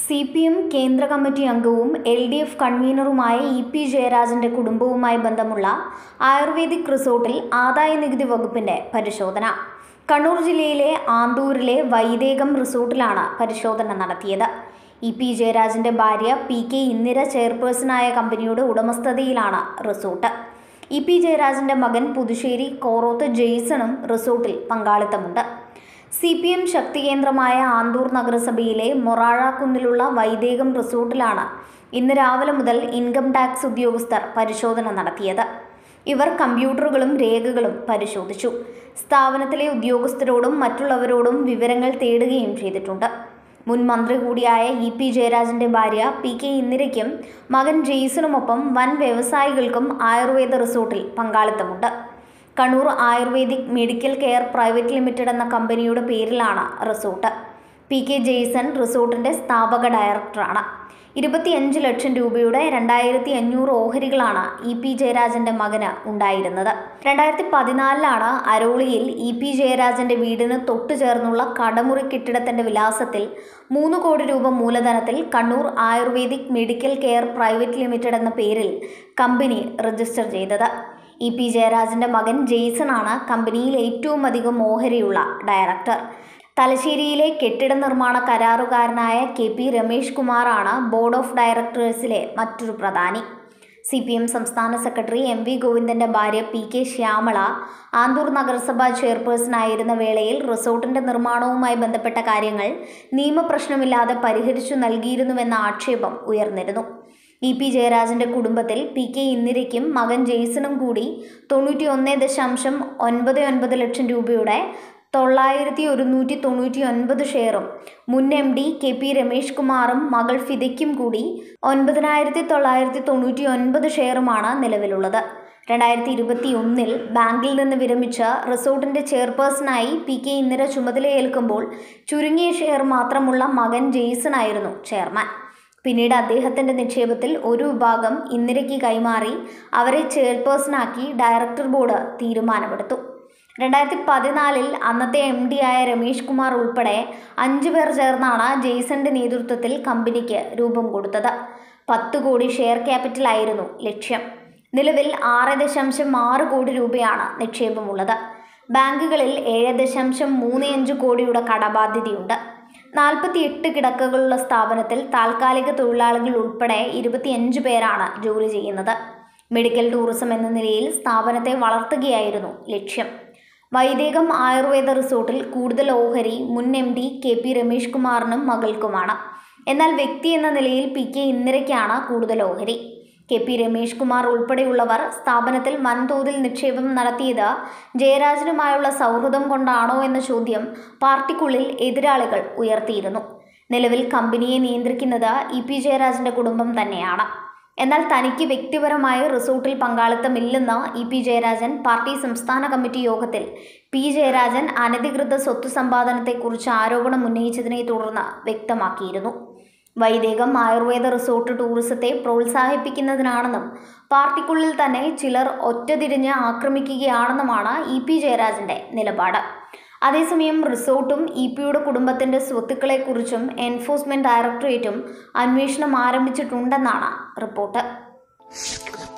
C P M കേന്ദ്ര committee അംഗവും L D F കൺവീനറുമായ ഇ പി ജയരാജന്റെ കുടുംബവുമായി ബന്ധമുള്ള ആയുർവേദിക് റിസോർട്ടിൽ ആദായ നികുതി വകുപ്പിന്റെ പരിശോധന കണ്ണൂർ ജില്ലയിലെ ആന്തൂരിലെ വൈദേകം റിസോർട്ടിലാണ് പരിശോധന നടത്തിയത് ഇ പി ജയരാജന്റെ ഭാര്യ പി കെ ഇന്ദിര ചെയർപേഴ്സണായ കമ്പനിയുടെ ഉടമസ്ഥതയിലാണ് റിസോർട്ട് ഇ പി ജയരാജന്റെ മകൻ പുതുശ്ശേരി കോറോത്ത് ജെയ്സണും റിസോർട്ടിൽ പങ്കാളിത്തമുണ്ട് സി പി എം ശക്തി കേന്ദ്രമായ ആന്തൂർ നഗരസഭയിലെ മൊറാഴാക്കുന്നിലുള്ള വൈദേകം റിസോർട്ടിലാണ് ഇന്ന് രാവിലെ മുതൽ ഇൻകം ടാക്സ് ഉദ്യോഗസ്ഥർ പരിശോധന നടത്തിയത് ഇവർ കമ്പ്യൂട്ടറുകളും രേഖകളും പരിശോധിച്ചു സ്ഥാപനത്തിലെ ഉദ്യോഗസ്ഥരോടും മറ്റുള്ളവരോടും വിവരങ്ങൾ തേടുകയും ചെയ്തിട്ടുണ്ട് മുൻ മന്ത്രി കൂടിയായ ഇ പി ജയരാജന്റെ ഭാര്യ പി കെ ഇന്ദിരയ്ക്കും മകൻ ജെയ്സണുമൊപ്പം വൻ വ്യവസായികൾക്കും ആയുർവേദ റിസോർട്ടിൽ പങ്കാളിത്തമുണ്ട് Kannur ayurvedic medical care private limited എന്ന കമ്പനിയുടെ പേരിലാണ് റിസോർട്ട് പി കെ ജെയ്സൺ റിസോർട്ടിന്റെ സ്ഥാപക ഡയറക്ടറാണ് ഇരുപത്തിയഞ്ച് ലക്ഷം രൂപയുടെ രണ്ടായിരത്തി അഞ്ഞൂറ് ഓഹരികളാണ് ഇ പി ജയരാജന്റെ മകന് ഉണ്ടായിരുന്നത് രണ്ടായിരത്തി പതിനാലിലാണ് അരോളിയിൽ ഇ പി ജയരാജന്റെ വീടിന് തൊട്ടു ചേർന്നുള്ള കടമുറി കെട്ടിടത്തിന്റെ വിലാസത്തിൽ മൂന്ന് കോടി രൂപ മൂലധനത്തിൽ Kannur ayurvedic medical care private limited എന്ന പേരിൽ കമ്പനി രജിസ്റ്റർ ചെയ്തത് ഇ പി ജയരാജന്റെ മകൻ ജെയ്സൺ ആണ് കമ്പനിയിൽ ഏറ്റവും അധികം ഓഹരിയുള്ള ഡയറക്ടർ തലശ്ശേരിയിലെ കെട്ടിട നിർമ്മാണ കരാറുകാരനായ കെ പി രമേഷ് കുമാറാണ് ബോർഡ് ഓഫ് ഡയറക്ടേഴ്സിലെ മറ്റൊരു പ്രധാനി സി പി എം സംസ്ഥാന സെക്രട്ടറി എം വി ഗോവിന്ദന്റെ ഭാര്യ പി കെ ശ്യാമള ആന്തൂർ നഗരസഭാ ചെയർപേഴ്സണായിരുന്ന വേളയിൽ റിസോർട്ടിന്റെ നിർമ്മാണവുമായി ബന്ധപ്പെട്ട കാര്യങ്ങൾ നിയമപ്രശ്നമില്ലാതെ പരിഹരിച്ചു നൽകിയിരുന്നുവെന്ന ആക്ഷേപം ഉയർന്നിരുന്നു ഇ പി ജയരാജന്റെ കുടുംബത്തിൽ പി കെ ഇന്ദിരയ്ക്കും മകൻ ജെയ്സണും കൂടി തൊണ്ണൂറ്റി ഒന്ന് ദശാംശം ഒൻപത് ഒൻപത് ലക്ഷം രൂപയുടെ തൊള്ളായിരത്തി ഒരുന്നൂറ്റി തൊണ്ണൂറ്റി ഒൻപത് ഷെയറും മുൻ M D K P Ramesh കുമാറും മകൾ ഫിദയ്ക്കും കൂടി ഒൻപതിനായിരത്തി തൊള്ളായിരത്തി തൊണ്ണൂറ്റി ഒൻപത് ഷെയറുമാണ് നിലവിലുള്ളത് രണ്ടായിരത്തി ഇരുപത്തി ഒന്നിൽ ബാങ്കിൽ നിന്ന് വിരമിച്ച റിസോർട്ടിന്റെ ചെയർപേഴ്സണായി പി കെ ഇന്ദിര ചുമതലയേൽക്കുമ്പോൾ ചുരുങ്ങിയ ഷെയർ മാത്രമുള്ള മകൻ ജെയ്സൺ ആയിരുന്നു ചെയർമാൻ പിന്നീട് അദ്ദേഹത്തിന്റെ നിക്ഷേപത്തിൽ ഒരു വിഭാഗം ഇന്ദിരയ്ക്ക് കൈമാറി അവരെ ചെയർപേഴ്സണാക്കി ഡയറക്ടർ ബോർഡ് തീരുമാനമെടുത്തു രണ്ടായിരത്തി പതിനാലിൽ അന്നത്തെ എം ഡി ആയ രമേഷ് കുമാർ ഉൾപ്പെടെ അഞ്ചു പേർ ചേർന്നാണ് ജെയ്സന്റെ നേതൃത്വത്തിൽ കമ്പനിക്ക് രൂപം കൊടുത്തത് പത്ത് കോടി ഷെയർ ക്യാപിറ്റലായിരുന്നു ലക്ഷ്യം നിലവിൽ ആറ് ദശാംശം ആറ് കോടി രൂപയാണ് നിക്ഷേപമുള്ളത് ബാങ്കുകളിൽ ഏഴ് ദശാംശം മൂന്ന് അഞ്ച് കോടിയുടെ കടബാധ്യതയുണ്ട് നാൽപ്പത്തി എട്ട് കിടക്കകളുള്ള സ്ഥാപനത്തിൽ താൽക്കാലിക തൊഴിലാളികൾ ഉൾപ്പെടെ ഇരുപത്തിയഞ്ച് പേരാണ് ജോലി ചെയ്യുന്നത് മെഡിക്കൽ ടൂറിസം എന്ന നിലയിൽ സ്ഥാപനത്തെ വളർത്തുകയായിരുന്നു ലക്ഷ്യം വൈദേകം ആയുർവേദ റിസോർട്ടിൽ കൂടുതൽ ഓഹരി മുൻ M D K P Ramesh കുമാറിനും മകൾക്കുമാണ് എന്നാൽ വ്യക്തി എന്ന നിലയിൽ പി കെ ഇന്ദിരയ്ക്കാണ് കൂടുതൽ ഓഹരി കെ പി രമേഷ് കുമാർ ഉൾപ്പെടെയുള്ളവർ സ്ഥാപനത്തിൽ വൻതോതിൽ നിക്ഷേപം നടത്തിയത് ജയരാജനുമായുള്ള സൗഹൃദം കൊണ്ടാണോ എന്ന ചോദ്യം പാർട്ടിക്കുള്ളിൽ എതിരാളികൾ ഉയർത്തിയിരുന്നു നിലവിൽ കമ്പനിയെ നിയന്ത്രിക്കുന്നത് ഇ പി ജയരാജന്റെ കുടുംബം തന്നെയാണ് എന്നാൽ തനിക്ക് വ്യക്തിപരമായ റിസോർട്ടിൽ പങ്കാളിത്തമില്ലെന്ന് ഇ പി ജയരാജൻ പാർട്ടി സംസ്ഥാന കമ്മിറ്റി യോഗത്തിൽ പി ജയരാജൻ അനധികൃത സ്വത്ത് സമ്പാദനത്തെക്കുറിച്ച് ആരോപണം ഉന്നയിച്ചതിനെ തുടർന്ന് വ്യക്തമാക്കിയിരുന്നു വൈദേകം ആയുർവേദ റിസോർട്ട് ടൂറിസത്തെ പ്രോത്സാഹിപ്പിക്കുന്നതിനാണെന്നും പാർട്ടിക്കുള്ളിൽ തന്നെ ചിലർ ഒറ്റതിരിഞ്ഞ് ആക്രമിക്കുകയാണെന്നുമാണ് ഇ പി ജയരാജന്റെ നിലപാട് അതേസമയം റിസോർട്ടും ഇ പിയുടെ കുടുംബത്തിന്റെ സ്വത്തുക്കളെക്കുറിച്ചും എൻഫോഴ്സ്മെന്റ് ഡയറക്ടറേറ്റും അന്വേഷണം ആരംഭിച്ചിട്ടുണ്ടെന്നാണ് റിപ്പോർട്ട്